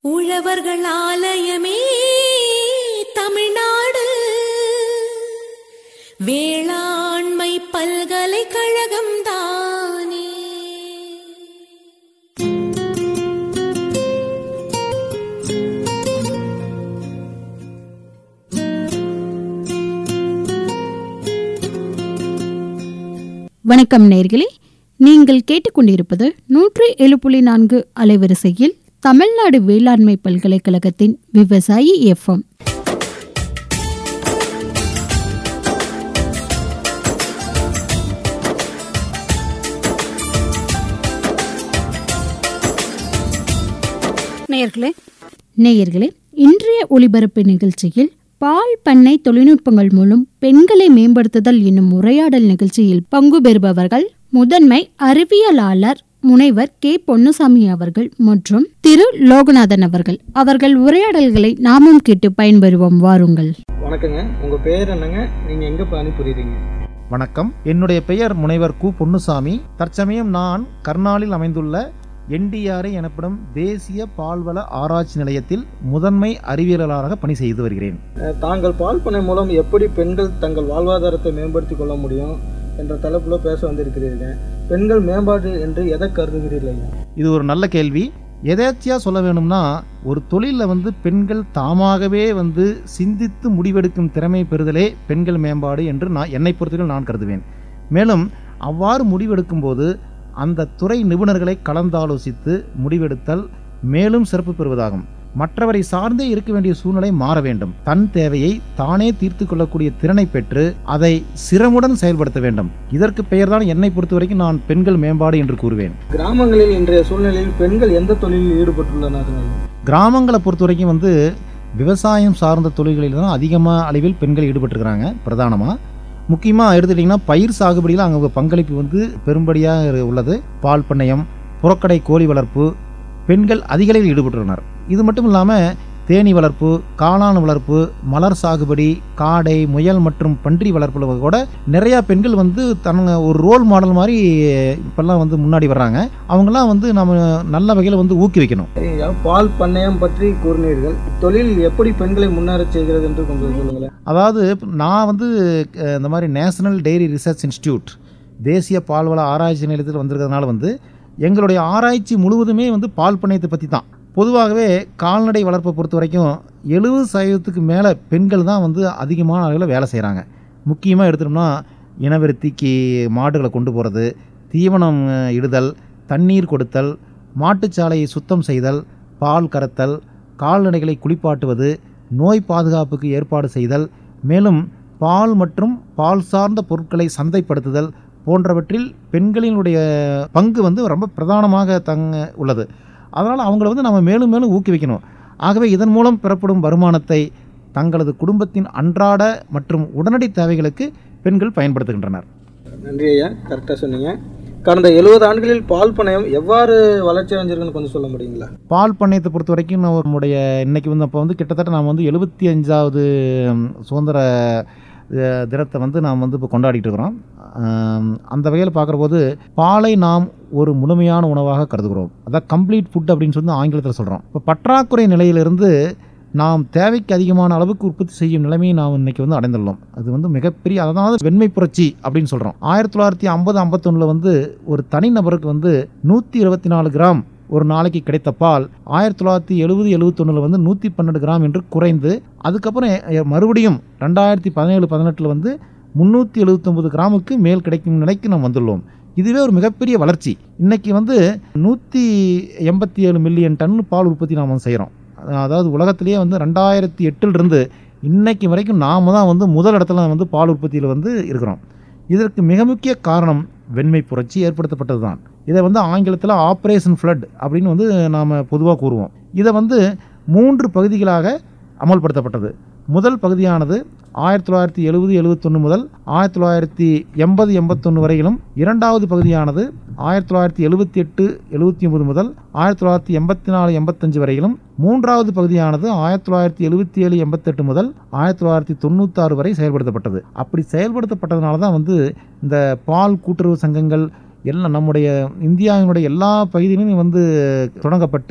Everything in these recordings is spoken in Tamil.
உழவர்கள் ஆலயமே தமிழ்நாடு வேளாண்மை பல்கலைக்கழகம் தானே வணக்கம் நேர்களே நீங்கள் கேட்டுக்கொண்டிருப்பது நூற்றி ஏழு புள்ளி நான்கு அலைவரிசையில் தமிழ்நாடு வேளாண்மை பல்கலைக்கழகத்தின் விவசாயி எஃப்எம் நேயர்களே நேயர்களே இன்றைய ஒளிபரப்பு நிகழ்ச்சியில் பால் பண்ணை தொழில்நுட்பங்கள் மூலம் பெண்களை மேம்படுத்துதல் என்னும் உரையாடல் நிகழ்ச்சியில் பங்கு பெறுபவர்கள் முதன்மை அறிவியலாளர் முனைவர் கே பொன்னுசாமி அவர்கள் மற்றும் திரு லோகநாதன் அவர்கள் அவர்கள் உரையாடல்களை நாமும் கேட்டு பயன்பெறுவோம் வாருங்கள் வணக்கங்க உங்க பேர் என்னங்க நீங்க எங்க பணிபுரியுறீங்க வணக்கம் என்னுடைய பெயர் முனைவர் கு பொன்னுசாமி தற்சமயம் நான் கர்னாலில் அமைந்துள்ள என்டிஆர்ஐ எனப்படும் தேசிய பால்வள ஆராய்ச்சி நிலையத்தில் முதன்மை அறிவியலாளராக பணி செய்து வருகிறேன் அஹ், தாங்கள் பால் பண்ணை மூலம் எப்படி பெண்கள் தங்கள் வாழ்வாதாரத்தை மேம்படுத்திக் கொள்ள முடியும் என்ற தலைப்புல பேச வந்திருக்கிறீர்கள் பெண்கள் மேம்பாடு என்று எதை கருதுகிறீர்கள் ஐயா? இது ஒரு நல்ல கேள்வி எதேச்சியா சொல்ல வேணும்னா ஒரு தொழிலில் வந்து பெண்கள் தாமாகவே வந்து சிந்தித்து முடிவெடுக்கும் திறமை பெறுதலே பெண்கள் மேம்பாடு என்று நான் என்னை பொறுத்தவரை நான் கருதுவேன் மேலும் அவ்வாறு முடிவெடுக்கும் போது அந்த துறை நிபுணர்களை கலந்தாலோசித்து முடிவெடுத்தல் மேலும் சிறப்பு பெறுவதாகும் மற்றவரை சார்ந்தே இருக்க வேண்டிய சூழ்நிலை மாற வேண்டும் தன் தேவையை தானே தீர்த்து கொள்ளக்கூடிய திறனை பெற்று அதை சிரமுடன் செயல்படுத்த வேண்டும் இதற்கு பெயர்தான் என்னை பொறுத்த வரைக்கும் நான் பெண்கள் மேம்பாடு என்று கூறுவேன் கிராமங்களில் இன்றைய சூழ்நிலையில் பெண்கள் எந்த தொழிலில் ஈடுபட்டுள்ளனர் ஐயா? கிராமங்களை பொறுத்த வரைக்கும் வந்து விவசாயம் சார்ந்த தொழில்களில் தான் அதிகமாக அளவில் பெண்கள் ஈடுபட்டிருக்கிறாங்க பிரதானமாக முக்கியமாக எடுத்துட்டிங்கன்னா பயிர் சாகுபடியில் அவங்க பங்களிப்பு வந்து பெரும்படியாக உள்ளது பால் பண்ணையம் புறக்கடை கோழி வளர்ப்பு பெண்கள் அதிக அளவில் ஈடுபட்டுள்ளனர் இது மட்டும் இல்லாமல் தேனீ வளர்ப்பு காளான் வளர்ப்பு மலர் சாகுபடி காடை முயல் மற்றும் பன்றி வளர்ப்புல கூட நிறையா பெண்கள் வந்து தன்னை ஒரு ரோல் மாடல் மாதிரி இப்போல்லாம் வந்து முன்னாடி வர்றாங்க அவங்கெல்லாம் வந்து நம்ம நல்ல வகையில் வந்து ஊக்குவிக்கணும் ஐயா, பால் பண்ணையம் பற்றி கூறினீர்கள் தொழில் எப்படி பெண்களை முன்னேறச் செய்கிறது என்று கொஞ்சம் சொல்லுங்களேன் அதாவது நான் வந்து அஹ், இந்த மாதிரி நேஷனல் டெய்ரி ரிசர்ச் இன்ஸ்டியூட் தேசிய பால்வள ஆராய்ச்சி நிலையத்தில் வந்திருக்கிறதுனால வந்து எங்களுடைய ஆராய்ச்சி முழுவதுமே வந்து பால் பண்ணையத்தை பற்றி தான் பொதுவாகவே கால்நடை வளர்ப்பை பொறுத்த வரைக்கும் எழுபது சதவீதத்துக்கு மேலே பெண்கள் தான் வந்து அதிகமான அளவில் வேலை செய்கிறாங்க முக்கியமாக எடுத்துட்டோம்னா இனவிருத்திக்கு மாடுகளை கொண்டு போகிறது தீவனம் அஹ், இடுதல் தண்ணீர் கொடுத்தல் மாட்டுச்சாலையை சுத்தம் செய்தல் பால் கறத்தல் கால்நடைகளை குளிப்பாட்டுவது நோய் பாதுகாப்புக்கு ஏற்பாடு செய்தல் மேலும் பால் மற்றும் பால் சார்ந்த பொருட்களை சந்தைப்படுத்துதல் போன்றவற்றில் பெண்களினுடைய பங்கு வந்து ரொம்ப பிரதானமாக தங்க உள்ளது அதனால் அவங்கள வந்து நம்ம மேலும் மேலும் ஊக்குவிக்கணும் ஆகவே இதன் மூலம் பெறப்படும் வருமானத்தை தங்களது குடும்பத்தின் அன்றாட மற்றும் உடனடி தேவைகளுக்கு பெண்கள் பயன்படுத்துகின்றனர் நன்றி ஐயா கரெக்டாக சொன்னீங்க கடந்த எழுபது ஆண்டுகளில் பால் பண்ணையம் எவ்வாறு வளர்ச்சி அடைஞ்சிருக்குன்னு கொஞ்சம் சொல்ல முடியுங்களா பால் பண்ணையத்தை பொறுத்த வரைக்கும் நான் நம்முடைய இன்னைக்கு வந்து அப்போ வந்து கிட்டத்தட்ட நாம் வந்து எழுபத்தி அஞ்சாவது ம், சுதந்திர அஹ், தினத்தை வந்து நாம் வந்து இப்போ கொண்டாடிட்டு இருக்கிறோம் ஆம், அந்த வகையில் பார்க்குற போது பாலை நாம் ஒரு முழுமையான உணவாக கருதுகிறோம் அதான் கம்ப்ளீட் ஃபுட் அப்படின்னு சொல்லி ஆங்கிலத்தில் சொல்கிறோம் இப்போ பற்றாக்குறை நிலையிலிருந்து நாம் தேவைக்கு அதிகமான அளவுக்கு உற்பத்தி செய்யும் நிலைமையை நாம் இன்னைக்கு வந்து அடைந்துள்ளோம் அது வந்து மிகப்பெரிய அதாவது வெண்மை புரட்சி அப்படின்னு சொல்கிறோம் ஆயிரத்தி தொள்ளாயிரத்தி ஐம்பது ஐம்பத்தொன்னில் வந்து ஒரு தனிநபருக்கு வந்து நூற்றி இருபத்தி நாலு கிராம் ஒரு நாளைக்கு கிடைத்த பால் ஆயிரத்தி தொள்ளாயிரத்தி எழுபது எழுபத்தொன்னில் வந்து நூற்றி பன்னெண்டு கிராம் என்று குறைந்து அதுக்கப்புறம் எ- மறுபடியும் ரெண்டாயிரத்தி பதினேழு பதினெட்டில் வந்து முந்நூற்றி எழுபத்தொம்பது கிராமுக்கு மேல் கிடைக்கும் நிலைக்கு நாம் வந்துள்ளோம் இதுவே ஒரு மிகப்பெரிய வளர்ச்சி இன்னைக்கு வந்து நூற்றி எண்பத்தி ஏழு மில்லியன் டன் பால் உற்பத்தி நாம் வந்து செய்கிறோம் அதாவது உலகத்திலேயே வந்து ரெண்டாயிரத்தி எட்டிலிருந்து இன்னைக்கு வரைக்கும் நாம் தான் வந்து முதல் இடத்துல வந்து பால் உற்பத்தியில் வந்து இருக்கிறோம் இதற்கு மிக முக்கிய காரணம் வெண்மை புரட்சி ஏற்படுத்தப்பட்டது தான் இதை வந்து ஆங்கிலத்தில் ஆப்ரேஷன் ஃப்ளட் அப்படின்னு வந்து நாம் பொதுவாக கூறுவோம் இதை வந்து மூன்று பகுதிகளாக அமல்படுத்தப்பட்டது முதல் பகுதியானது ஆயிரத்தி தொள்ளாயிரத்தி எழுபது எழுபத்தொன்று முதல் ஆயிரத்தி தொள்ளாயிரத்தி எண்பது எண்பத்தொன்று வரையிலும் இரண்டாவது பகுதியானது ஆயிரத்தி தொள்ளாயிரத்தி எழுபத்தி எட்டு எழுபத்தி ஒன்பது முதல் ஆயிரத்தி தொள்ளாயிரத்தி எண்பத்தி நாலு எண்பத்தஞ்சு வரையிலும் மூன்றாவது பகுதியானது ஆயிரத்தி தொள்ளாயிரத்தி எழுபத்தி ஏழு எண்பத்தெட்டு முதல் ஆயிரத்தி தொள்ளாயிரத்தி தொண்ணூத்தாறு வரை செயல்படுத்தப்பட்டது அப்படி செயல்படுத்தப்பட்டதுனால தான் வந்து இந்த பால் கூட்டுறவு சங்கங்கள் எல்லாம் நம்முடைய இந்தியாவினுடைய எல்லா பகுதியிலும் வந்து தொடங்கப்பட்டு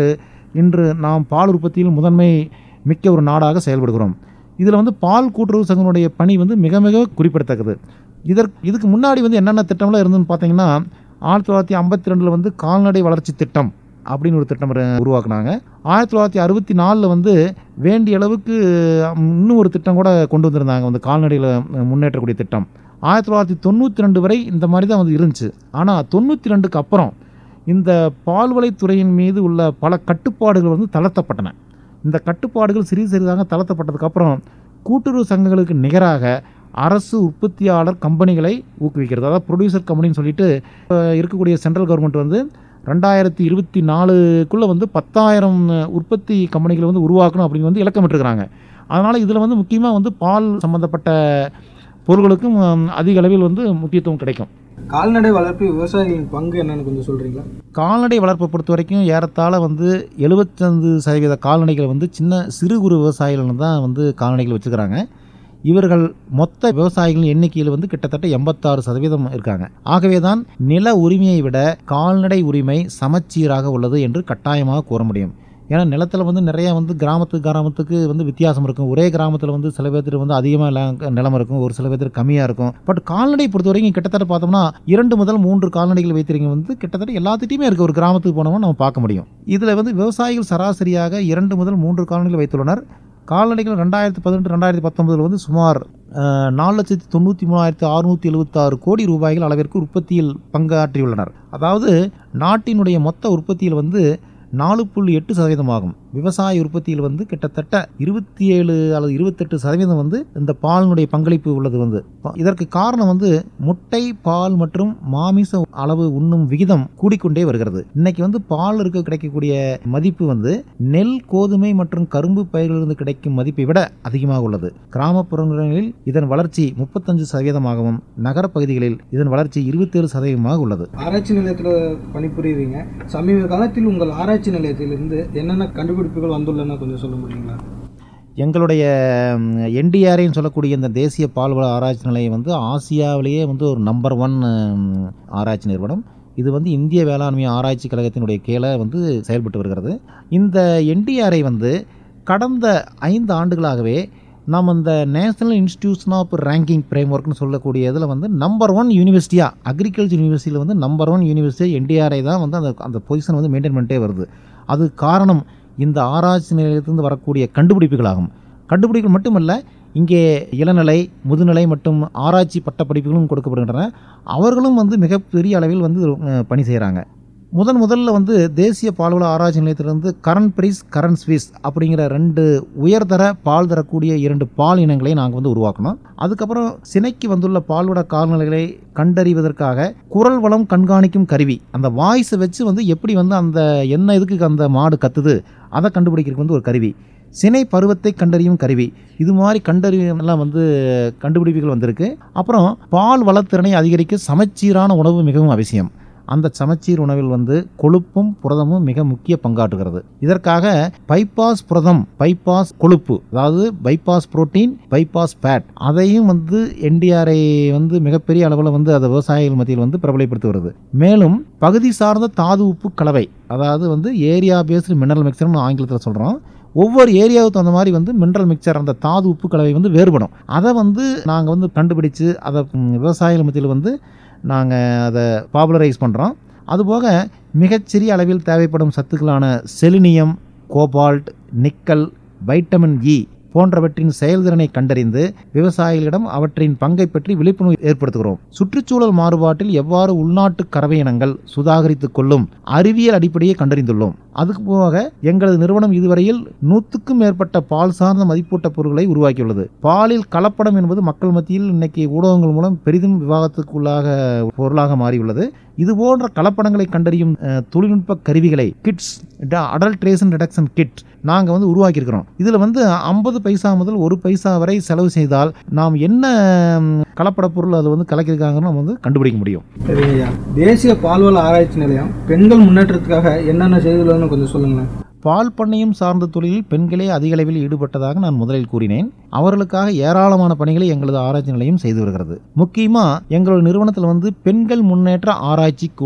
இன்று நாம் பால் உற்பத்தியில் முதன்மை மிக்க ஒரு நாடாக செயல்படுகிறோம் இதில் வந்து பால் கூட்டுறவு சங்கங்களுடைய பணி வந்து மிக மிக குறிப்பிடத்தக்கது இதற்கு இதுக்கு முன்னாடி வந்து என்னென்ன திட்டம்லாம் இருந்துன்னு பார்த்தீங்கன்னா ஆயிரத்தி தொள்ளாயிரத்தி ஐம்பத்தி ரெண்டில் வந்து கால்நடை வளர்ச்சி திட்டம் அப்படின்னு ஒரு திட்டம் ரு- உருவாக்குனாங்க ஆயிரத்தி தொள்ளாயிரத்தி அறுபத்தி நாலில் வந்து வேண்டிய அளவுக்கு ம், இன்னும் ஒரு திட்டம் கூட கொண்டு வந்திருந்தாங்க வந்து கால்நடையில் முன்னேற்றக்கூடிய திட்டம் ஆயிரத்தி தொள்ளாயிரத்தி தொண்ணூற்றி ரெண்டு வரை இந்த மாதிரி தான் வந்து இருந்துச்சு ஆனால் தொண்ணூற்றி ரெண்டுக்கு அப்புறம் இந்த பால்வளைத்துறையின் மீது உள்ள பல கட்டுப்பாடுகள் வந்து தளர்த்தப்பட்டன இந்த கட்டுப்பாடுகள் சிறிது சிறிதாக தளர்த்தப்பட்டதுக்கப்புறம் கூட்டுறவு சங்கங்களுக்கு நிகராக அரசு உற்பத்தியாளர் கம்பெனிகளை ஊக்குவிக்கிறது அதாவது ப்ரொடியூசர் கம்பெனின்னு சொல்லிட்டு இப்ப இருக்கக்கூடிய சென்ட்ரல் கவர்மெண்ட் வந்து ரெண்டாயிரத்தி இருபத்தி நாலுக்குள்ளே வந்து பத்தாயிரம் உற்பத்தி கம்பெனிகளை வந்து உருவாக்கணும் அப்படின்னு வந்து இலக்கமிட்டிருக்கிறாங்க அதனால் இதில் வந்து முக்கியமாக வந்து பால் சம்மந்தப்பட்ட பொருட்களுக்கும் ம், அதிக அளவில் வந்து முக்கியத்துவம் கிடைக்கும் கால்நடை வளர்ப்பு விவசாயிகளின் பங்கு என்னன்னு கொஞ்சம் சொல்றீங்களா கால்நடை வளர்ப்பை பொறுத்த வரைக்கும் ஏறத்தாழ வந்து எழுபத்தஞ்சு சதவீத கால்நடைகள் வந்து சின்ன சிறு குறு விவசாயிகள் தான் வந்து கால்நடைகள் வச்சுக்கிறாங்க இவர்கள் மொத்த விவசாயிகளின் எண்ணிக்கையில் வந்து கிட்டத்தட்ட எண்பத்தாறு சதவீதம் இருக்காங்க ஆகவே தான் நில உரிமையை விட கால்நடை உரிமை சமச்சீராக உள்ளது என்று கட்டாயமாக கூற முடியும் ஏன்னா நிலத்தில் வந்து நிறைய வந்து கிராமத்து கிராமத்துக்கு வந்து வித்தியாசம் இருக்கும் ஒரே கிராமத்தில் வந்து சில பேர்த்துக்கு வந்து அதிகமாக நிலம் இருக்கும் ஒரு சில பேர்த்துக்கு கம்மியாக இருக்கும் பட் கால்நடை பொறுத்த வரைக்கும் கிட்டத்தட்ட பார்த்தோம்னா இரண்டு முதல் மூன்று கால்நடைகள் வைத்திருக்க வந்து கிட்டத்தட்ட எல்லாத்துட்டையுமே இருக்க ஒரு கிராமத்துக்கு போனோம்னா நம்ம பார்க்க முடியும் இதில் வந்து விவசாயிகள் சராசரியாக இரண்டு முதல் மூன்று கால்நடைகள் வைத்துள்ளனர் கால்நடைகள் ரெண்டாயிரத்தி பதினெட்டு ரெண்டாயிரத்தி பத்தொன்பதில் வந்து சுமார் அஹ், நாலு லட்சத்தி தொண்ணூற்றி மூணாயிரத்தி அறுநூற்றி எழுபத்தாறு கோடி ரூபாய்கள் அளவிற்கு உற்பத்தியில் பங்காற்றியுள்ளனர் அதாவது நாட்டினுடைய மொத்த உற்பத்தியில் வந்து நாலு புள்ளி எட்டு சதவீதமாகும் விவசாய உற்பத்தியில் வந்து கிட்டத்தட்ட இருபத்தி ஏழு அல்லது இருபத்தெட்டு சதவீதம் வந்து இந்த பாலினுடைய பங்களிப்பு உள்ளது வந்து ப- இதற்கு காரணம் வந்து முட்டை பால் மற்றும் மாமிச அளவு உண்ணும் விகிதம் கூடிக்கொண்டே வருகிறது இன்னைக்கு வந்து பால் இருக்க கிடைக்கக்கூடிய மதிப்பு வந்து நெல் கோதுமை மற்றும் கரும்பு பயிரிலிருந்து கிடைக்கும் மதிப்பை விட அதிகமாக உள்ளது கிராமப்புறங்களில் இதன் வளர்ச்சி முப்பத்தஞ்சு சதவீதமாகவும் நகரப்பகுதிகளில் இதன் வளர்ச்சி இருபத்தேழு சதவீதமாக உள்ளது ஆராய்ச்சி நிலையத்தில் பணிபுரியுறீங்க சமீப காலத்தில் உங்கள் ஆராய்ச்சி நிலையத்திலிருந்து என்னென்ன கண்டுபிடிப்புகள் வந்துள்ளன கொஞ்சம் சொல்ல முடியுங்களா எங்களுடைய என்டிஆர்ஐன்னு சொல்லக்கூடிய இந்த தேசிய பால்வள ஆராய்ச்சி நிலையம் வந்து ஆசியாவிலேயே வந்து ஒரு நம்பர் ஒன் ஆராய்ச்சி நிறுவனம் இது வந்து இந்திய வேளாண்மை ஆராய்ச்சி கழகத்தினுடைய கீழே வந்து செயல்பட்டு வருகிறது இந்த என்டிஆர்ஐ வந்து கடந்த ஐந்து ஆண்டுகளாகவே நாம் இந்த நேஷனல் இன்ஸ்டிடியூஷன் ஆஃப் ரேங்கிங் ஃப்ரேம் ஒர்க்னு சொல்லக்கூடிய இதில் வந்து நம்பர் ஒன் யூனிவர்சிட்டியாக அக்ரிகல்ச்சர் யூனிவர்சிட்டியில் வந்து நம்பர் ஒன் யூனிவர்சிட்டி என்டிஆர்ஐ தான் வந்து அந்த அந்த பொசிஷன் வந்து மெயின்டைன் பண்ணிட்டே வருது அது காரணம் இந்த ஆராய்ச்சி நிலையத்திலிருந்து வரக்கூடிய கண்டுபிடிப்புகளாகும் கண்டுபிடிப்புகள் மட்டுமல்ல இங்கே இளநிலை முதுநிலை மற்றும் ஆராய்ச்சி பட்டப்படிப்புகளும் கொடுக்கப்படுகின்றன அவர்களும் வந்து மிகப்பெரிய அளவில் வந்து அஹ், பணி செய்கிறாங்க முதன் முதல்ல வந்து தேசிய பால்வள ஆராய்ச்சி நிலையத்திலிருந்து கரண்ட் பிரிஸ் கரண்ட் ஸ்வீஸ் அப்படிங்கிற ரெண்டு உயர்தர பால் தரக்கூடிய இரண்டு பால் இனங்களை நாங்கள் வந்து உருவாக்கணும் அதுக்கப்புறம் சினைக்கு வந்துள்ள பால்வள கால்நிலைகளை கண்டறிவதற்காக குரல் வளம் கண்காணிக்கும் கருவி அந்த வாய்ஸை வச்சு வந்து எப்படி வந்து அந்த என்ன இதுக்கு அந்த மாடு கத்துது அதை கண்டுபிடிக்கிறதுக்கு வந்து ஒரு கருவி சினை பருவத்தை கண்டறியும் கருவி இது மாதிரி கண்டறியெல்லாம் வந்து கண்டுபிடிப்புகள் வந்திருக்கு அப்புறம் பால் வளத்திறனை அதிகரிக்க சமச்சீரான உணவு மிகவும் அவசியம் அந்த சமச்சீர் உணவில் வந்து கொழுப்பும் புரதமும் மிக முக்கிய பங்காற்றுகிறது இதற்காக பைபாஸ் புரதம் பைபாஸ் கொழுப்பு அதாவது பைபாஸ் புரோட்டீன் பைபாஸ் ஃபேட் அதையும் வந்து என்டிஆர்ஐ வந்து மிகப்பெரிய அளவில் வந்து அதை விவசாயிகள் மத்தியில் வந்து பிரபலப்படுத்தி வருது மேலும் பகுதி சார்ந்த தாது உப்பு கலவை அதாவது வந்து ஏரியா பேஸ்டு மினரல் மிக்சர்னு ஆங்கிலத்தில் சொல்கிறோம் ஒவ்வொரு ஏரியாவுக்கு தகுந்த மாதிரி வந்து மினரல் மிக்சர் அந்த தாது உப்பு கலவை வந்து வேறுபடும் அதை வந்து நாங்கள் வந்து கண்டுபிடிச்சு அதை ம், விவசாயிகள் மத்தியில் வந்து நாங்கள் அதை பாப்புலரைஸ் பண்ணுறோம் அதுபோக மிகச்சிறிய அளவில் தேவைப்படும் சத்துக்களான selenium cobalt nickel vitamin E போன்றவற்றின் செயல்திறனை கண்டறிந்து விவசாயிகளிடம் அவற்றின் பங்கை பற்றி விழிப்புணர்வு ஏற்படுத்துகிறோம் சுற்றுச்சூழல் மாறுபாட்டில் எவ்வாறு உள்நாட்டு கறவை இனங்கள் சுதாகரித்துக் கொள்ளும் அறிவியல் அடிப்படையை கண்டறிந்துள்ளோம் அதுக்கு போக எங்களது நிறுவனம் இதுவரையில் நூற்றுக்கும் மேற்பட்ட பால் சார்ந்த மதிப்பூட்ட பொருட்களை உருவாக்கியுள்ளது பாலில் கலப்படம் என்பது மக்கள் மத்தியில் இன்னைக்கு ஊடகங்கள் மூலம் பெரிதும் விவாதத்துக்குள்ளாக பொருளாக மாறியுள்ளது இது போன்ற கலப்படங்களை கண்டறியும் அஹ், தொழில்நுட்ப கருவிகளை கிட்ஸ் அடல்ட்ரேஷன் ரிடக்ஷன் கிட் நாங்கள் வந்து உருவாக்கியிருக்கிறோம் இதில் வந்து ஐம்பது பைசா முதல் ஒரு பைசா வரை செலவு செய்தால் நாம் என்ன ம், கலப்பட பொருள் அது வந்து கலக்கியிருக்காங்கன்னு நம்ம வந்து கண்டுபிடிக்க முடியும் சரிங்க ஐயா தேசிய பால்வள ஆராய்ச்சி நிலையம் பெண்கள் முன்னேற்றத்துக்காக என்னென்ன செய்துள்ளதுன்னு கொஞ்சம் சொல்லுங்களேன் பால் பண்ணையம் சார்ந்த தொழிலில் பெண்களே அதிக அளவில் ஈடுபட்டதாக நான் முதலில் கூறினேன் அவர்களுக்காக ஏராளமான பணிகளை எங்களது ஆராய்ச்சி நிலையம் செய்து வருகிறது முக்கியமாக எங்களோட நிறுவனத்தில் வந்து பெண்கள் முன்னேற்ற ஆராய்ச்சி கூடம்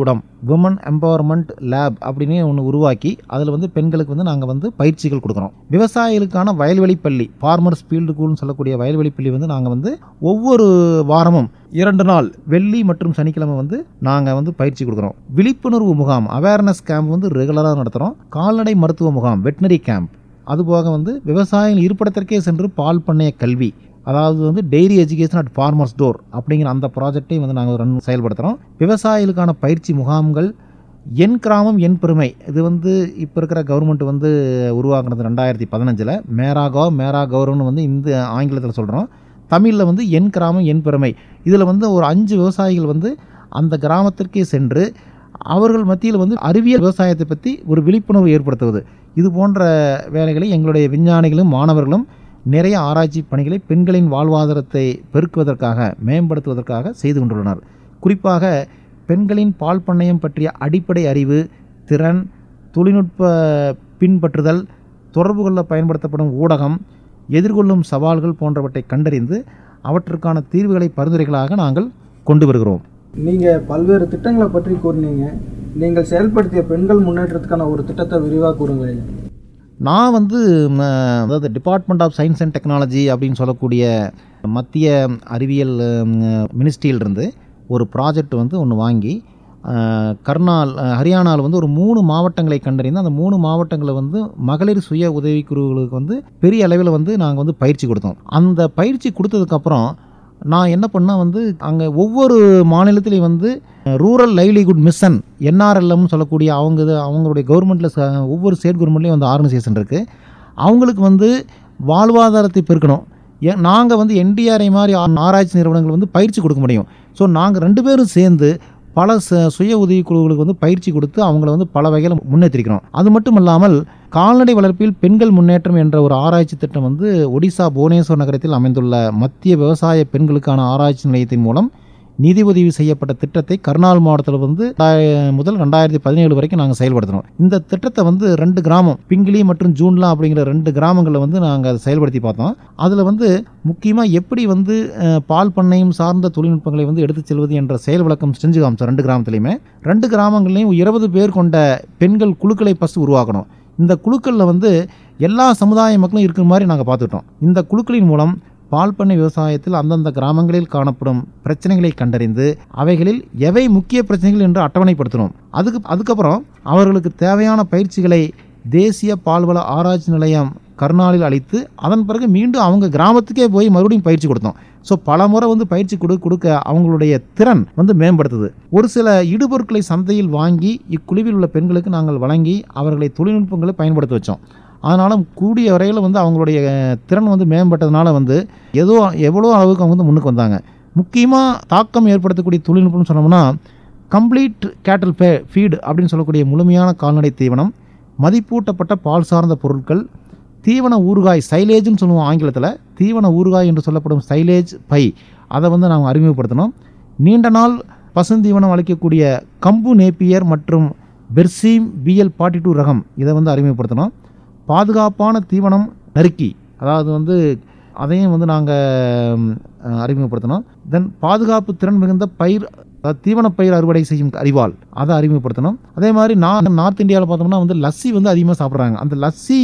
விமன் எம்பவர்மெண்ட் லேப் அப்படின்னு ஒன்று உருவாக்கி அதில் வந்து பெண்களுக்கு வந்து நாங்கள் வந்து பயிற்சிகள் கொடுக்குறோம் விவசாயிகளுக்கான வயல்வெளி பள்ளி ஃபார்மர்ஸ் ஃபீல்டு ஸ்கூல்னு சொல்லக்கூடிய வயல்வெளி பள்ளி வந்து நாங்கள் வந்து ஒவ்வொரு வாரமும் இரண்டு நாள் வெள்ளி மற்றும் சனிக்கிழமை வந்து நாங்கள் வந்து பயிற்சி கொடுக்குறோம் விழிப்புணர்வு முகாம் அவேர்னஸ் கேம்ப் வந்து ரெகுலராக நடத்துகிறோம் கால்நடை மருத்துவ முகாம் வெட்டினரி கேம்ப் அதுபோக வந்து விவசாயிகள் இருப்பிடத்திற்கே சென்று பால் பண்ணைய கல்வி அதாவது வந்து dairy education at farmers door அப்படிங்கிற அந்த ப்ராஜெக்டையும் வந்து நாங்கள் ரன் செயல்படுத்துகிறோம் விவசாயிகளுக்கான பயிற்சி முகாம்கள் என் கிராமம் என் பெருமை இது வந்து இப்போ இருக்கிற கவர்மெண்ட் வந்து உருவாக்குனது ரெண்டாயிரத்தி பதினஞ்சில் மேரா கவ் மேரா கௌரவம்னு வந்து இந்த ஆங்கிலத்தில் சொல்கிறோம் தமிழில் வந்து என் கிராமம் என் பெருமை இதில் வந்து ஒரு அஞ்சு விவசாயிகள் வந்து அந்த கிராமத்திற்கே சென்று அவர்கள் மத்தியில் வந்து அறிவியல் விவசாயத்தை பற்றி ஒரு விழிப்புணர்வு ஏற்படுத்துவது இது போன்ற வேலைகளை எங்களுடைய விஞ்ஞானிகளும் மாணவர்களும் நிறைய ஆராய்ச்சி பணிகளை பெண்களின் வாழ்வாதாரத்தை பெருக்குவதற்காக மேம்படுத்துவதற்காக செய்து கொண்டுள்ளனர் குறிப்பாக பெண்களின் பால் பண்ணையம் பற்றிய அடிப்படை அறிவு திறன் தொழில்நுட்ப பின்பற்றுதல் தொடர்பு கொள்ள பயன்படுத்தப்படும் ஊடகம் எதிர்கொள்ளும் சவால்கள் போன்றவற்றை கண்டறிந்து அவற்றுக்கான தீர்வுகளை பரிந்துரைகளாக நாங்கள் கொண்டு வருகிறோம் நீங்கள் பல்வேறு திட்டங்களை பற்றி கூறினீங்க நீங்கள் செயல்படுத்திய பெண்கள் முன்னேற்றத்துக்கான ஒரு திட்டத்தை விரிவாக கூறுங்கள் ஐயா நான் வந்து ம, அதாவது department of science and technology அப்படின்னு சொல்லக்கூடிய மத்திய அறிவியல் மினிஸ்ட்ரியிலிருந்து ஒரு ப்ராஜெக்ட் வந்து ஒன்று வாங்கி அஹ், கர்னால் அஹ், ஹரியானாவில் வந்து ஒரு மூணு மாவட்டங்களை கண்டறிந்து அந்த மூணு மாவட்டங்களில் வந்து மகளிர் சுய உதவிக்குழுவுகளுக்கு வந்து பெரிய அளவில் வந்து நாங்கள் வந்து பயிற்சி கொடுத்தோம் அந்த பயிற்சி கொடுத்ததுக்கப்புறம் நான் என்ன பண்ணால் வந்து அங்கே ஒவ்வொரு மாநிலத்திலையும் வந்து ரூரல் லைவ்லிஹுட் மிஷன் என்ஆர்எல்எம்னு சொல்லக்கூடிய அவங்க இது அவங்களுடைய கவர்மெண்ட்டில் ஒவ்வொரு ஸ்டேட் கவர்மெண்ட்லேயும் வந்து ஆர்கனைசேஷன் இருக்குது அவங்களுக்கு வந்து வாழ்வாதாரத்தை பெருக்கணும் ஏன் நாங்கள் வந்து என்டிஆர்ஐ மாதிரி ஆ- ஆராய்ச்சி நிறுவனங்கள் வந்து பயிற்சி கொடுக்க முடியும் ஸோ நாங்கள் ரெண்டு பேரும் சேர்ந்து பல ச சுய உதவிக்குழுவுகளுக்கு வந்து பயிற்சி கொடுத்து அவங்கள வந்து பல வகையில் முன்னேற்றிருக்கிறோம் அது மட்டும் இல்லாமல் கால்நடை வளர்ப்பில் பெண்கள் முன்னேற்றம் என்ற ஒரு ஆராய்ச்சி திட்டம் வந்து ஒடிசா புவனேஸ்வர் நகரத்தில் அமைந்துள்ள மத்திய விவசாய பெண்களுக்கான ஆராய்ச்சி நிலையத்தின் மூலம் நிதி உதவி செய்யப்பட்ட திட்டத்தை கர்நால் மாவட்டத்தில் வந்து ரெண்டாய- முதல் ரெண்டாயிரத்தி பதினேழு வரைக்கும் நாங்கள் செயல்படுத்தினோம் இந்த திட்டத்தை வந்து ரெண்டு கிராமம் பிங்கிலி மற்றும் ஜூன்லா அப்படிங்கிற ரெண்டு கிராமங்களில் வந்து நாங்கள் அதை செயல்படுத்தி பார்த்தோம் அதில் வந்து முக்கியமாக எப்படி வந்து அஹ், பால் பண்ணையும் சார்ந்த தொழில்நுட்பங்களை வந்து எடுத்துச் செல்வது என்ற செயல் விளக்கம் செஞ்சு காமிச்சோம் ரெண்டு கிராமத்துலையுமே ரெண்டு கிராமங்கள்லையும் இருபது பேர் கொண்ட பெண்கள் குழுக்களை ஃபஸ்ட்டு உருவாக்கணும் இந்த குழுக்களில் வந்து எல்லா சமுதாய மக்களும் இருக்கிற மாதிரி நாங்கள் பார்த்துட்டோம் இந்த குழுக்களின் மூலம் பால் பண்ணை விவசாயத்தில் அந்தந்த கிராமங்களில் காணப்படும் பிரச்சனைகளை கண்டறிந்து அவைகளில் எவை முக்கிய பிரச்சனைகள் என்று அட்டவணைப்படுத்தினோம் அதுக்கு அதுக்கப்புறம் அவர்களுக்கு தேவையான பயிற்சிகளை தேசிய பால்வள ஆராய்ச்சி நிலையம் கர்நாலில் அளித்து அதன் பிறகு மீண்டும் அவங்க கிராமத்துக்கே போய் மறுபடியும் பயிற்சி கொடுத்தோம் ஸோ பல முறை வந்து பயிற்சி கொடு கொடுக்க அவங்களுடைய திறன் வந்து மேம்படுத்துது ஒரு சில இடுபொருட்களை சந்தையில் வாங்கி இக்குழுவில் உள்ள பெண்களுக்கு நாங்கள் வழங்கி அவர்களை தொழில்நுட்பங்களை பயன்படுத்த வச்சோம் அதனால் கூடிய வரையில் வந்து அவங்களுடைய திறன் வந்து மேம்பட்டதுனால வந்து ஏதோ எவ்வளோ அளவுக்கு அவங்க வந்து முன்னுக்கு வந்தாங்க முக்கியமாக தாக்கம் ஏற்படுத்தக்கூடிய தொழில்நுட்பம்னு சொன்னோம்னா கம்ப்ளீட் கேட்டல் பே ஃபீடு அப்படின்னு சொல்லக்கூடிய முழுமையான கால்நடை தீவனம் மதிப்பூட்டப்பட்ட பால் சார்ந்த பொருட்கள் தீவன ஊறுகாய் சைலேஜ்னு சொல்லுவோம் ஆங்கிலத்தில் தீவன ஊறுகாய் என்று சொல்லப்படும் சைலேஜ் பை அதை வந்து நாம் அறிமுகப்படுத்தினோம் நீண்ட நாள் பசுந்தீவனம் அளிக்கக்கூடிய கம்பு நேப்பியர் மற்றும் பெர்சீம் பிஎல் ஃபார்ட்டி டூ ரகம் இதை வந்து அறிமுகப்படுத்தினோம் பாதுகாப்பான தீவனம் நறுக்கி அதாவது வந்து அதையும் வந்து நாங்கள் அறிமுகப்படுத்தினோம் தென் பாதுகாப்பு திறன் மிகுந்த பயிர் அதாவது தீவன பயிர் அறுவடை செய்யும் அறிவால் அதை அறிமுகப்படுத்தணும் அதே மாதிரி நான் நார்த் இந்தியாவில் பார்த்தோம்னா வந்து லஸ்ஸி வந்து அதிகமாக சாப்பிட்றாங்க அந்த லஸ்ஸி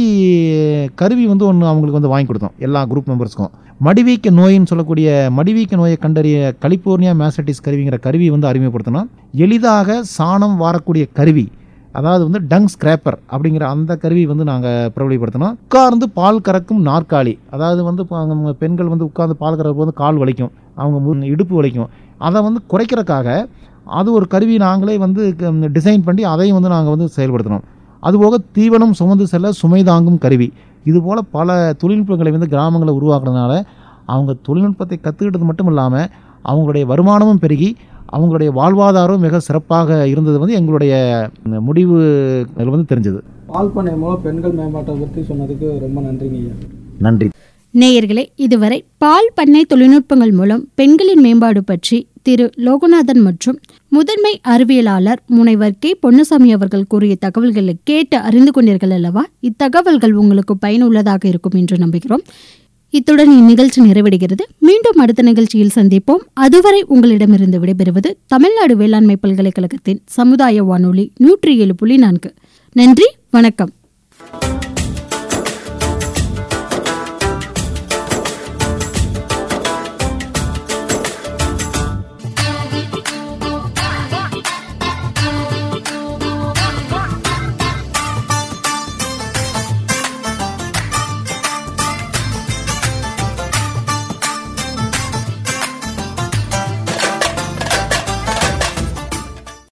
கருவி வந்து ஒன்று அவங்களுக்கு வந்து வாங்கி கொடுத்தோம் எல்லா குரூப் மெம்பர்ஸ்க்கும் மடிவீக்க நோயின்னு சொல்லக்கூடிய மடிவீக்க நோயை கண்டறிய கலிபோர்னியா மேசட்டிஸ் கருவிங்கிற கருவி வந்து அறிமுகப்படுத்தணும் எளிதாக சாணம் வாரக்கூடிய கருவி அதாவது வந்து டங் ஸ்கிராப்பர் அப்படிங்கிற அந்த கருவி வந்து நாங்கள் பிரபலப்படுத்தினோம் உட்கார்ந்து பால் கறக்கும் நாற்காலி அதாவது வந்து இப்போ அவங்க பெண்கள் வந்து உட்கார்ந்து பால் கறக்கும் போது கால் வலிக்கும் அவங்க மு- இடுப்பு வலிக்கும் அதை வந்து குறைக்கிறதுக்காக அது ஒரு கருவி நாங்களே வந்து டிசைன் பண்ணி அதையும் வந்து நாங்கள் வந்து செயல்படுத்தினோம் அதுபோக தீவனம் சுமந்து செல்ல சுமை தாங்கும் கருவி இதுபோல் பல தொழில்நுட்பங்களை வந்து கிராமங்களில் உருவாக்குறதுனால அவங்க தொழில்நுட்பத்தை கற்றுக்கிட்டது மட்டும் இல்லாமல் அவங்களுடைய வருமானமும் பெருகி அவங்களுடைய வாழ்வாதாரம் மிக சிறப்பாக இருந்தது வந்து எங்களுடைய முடிவு வந்து தெரிஞ்சது பால் பண்ணை மூலம் பெண்கள் மேம்பாட்டை பற்றி சொன்னதுக்கு ரொம்ப நன்றிங்க ஐயா நன்றி நேயர்களே இதுவரை பால் பண்ணை தொழில்நுட்பங்கள் மூலம் பெண்களின் மேம்பாடு பற்றி திரு லோகநாதன் மற்றும் முதன்மை அறிவியலாளர் முனைவர் கே பொன்னுசாமி அவர்கள் கூறிய தகவல்களை கேட்டு அறிந்து கொண்டீர்கள் அல்லவா இத்தகவல்கள் உங்களுக்கு பயனுள்ளதாக இருக்கும் என்று நம்புகிறோம் இத்துடன் இந்நிகழ்ச்சி நிறைவடைகிறது மீண்டும் அடுத்த நிகழ்ச்சியில் சந்திப்போம் அதுவரை உங்களிடமிருந்து விடைபெறுவது தமிழ்நாடு வேளாண்மை பல்கலைக்கழகத்தின் சமுதாய வானொலி நூற்றி ஏழு புள்ளி நான்கு நன்றி வணக்கம்